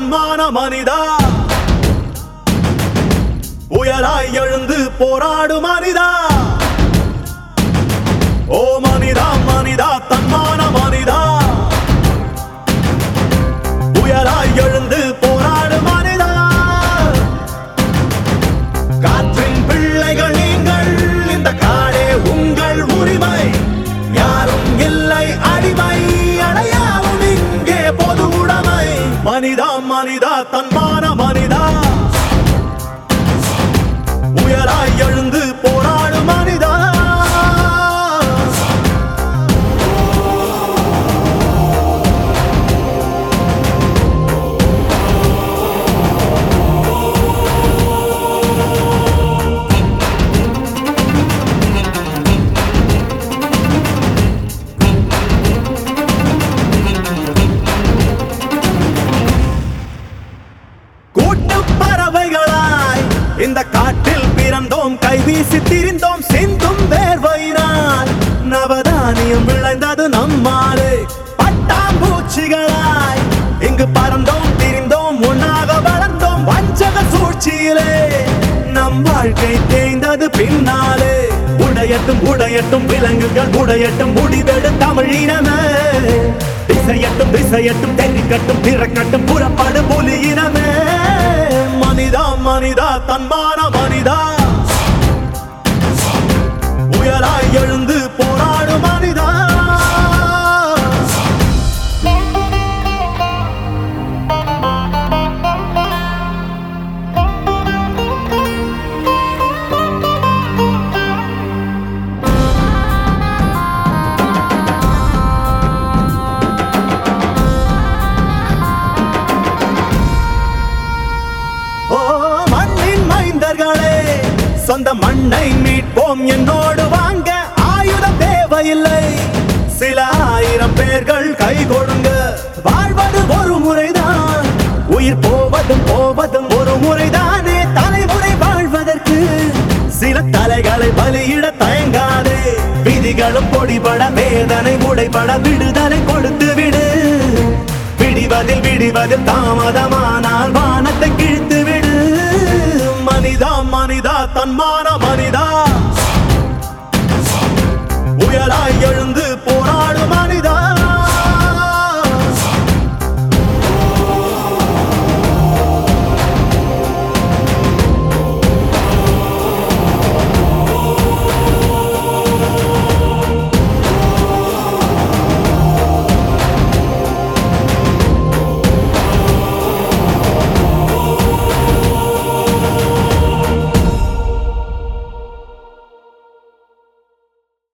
தன்மான மனிதா உயராய் எழுந்து போராடு மனிதா ஓ மனிதா மனிதா தன்மான மனிதா உயராய் எழுந்து போராடு மனிதா காற்றின் பிள்ளைகள் நீங்கள் இந்த காடே உங்கள் உரிமை யாரும் இல்லை அடிமை அடையாளம் இங்கே பொது உடைமை மனிதா மனிதா தன்மான மனிதா உயராய் எழுந்து போராடு மனிதா கூட்டு பறவைகளாய் இந்த காட்டில் பிறந்தோம் கைவீசி திரிந்தோம் சிந்தும் வேர்வையினால் நவதானியம் விளைந்தது நம்மாலே பட்டாம்பூச்சிகளாய் இங்கு பறந்தோம் திரிந்தோம் ஒன்னாக வளர்ந்தோம் வஞ்சக சூழ்ச்சியிலே நம் வாழ்க்கை தேய்ந்தது பின்னாலே உடையட்டும் உடையட்டும் விலங்குகள் உடையட்டும் முடிவெடு தமிழினமே திசையட்டும் திசையட்டும் தெரிக்கட்டும் திறக்கட்டும் புறப்படு புலியினமே மனிதா மனிதா தன்மான மனிதா உயராய் எழுந்து போராடு மனிதா ஓ மண்ணின் மைந்தர்களே சொந்த மண்ணை மீட்போம் என்னோடு வாங்க ஆயுதம் தேவையில்லை சில ஆயிரம் பேர்கள் கை கொடுங்க வாழ்வது ஒரு முறைதான் உயிர் போவதும் போவதும் ஒரு முறைதானே தலைமுறை வாழ்வதற்கு சில தலைகளை பலியிட தயங்காதே விதிகளும் பொடிபட வேதனை உடைபட விடுதலை கொடுத்து விடு விடிவதில் விடிவதில் தாமதமானால் வானத்தை கிழித்து விடு மனிதா மனிதா தன்மான மனிதா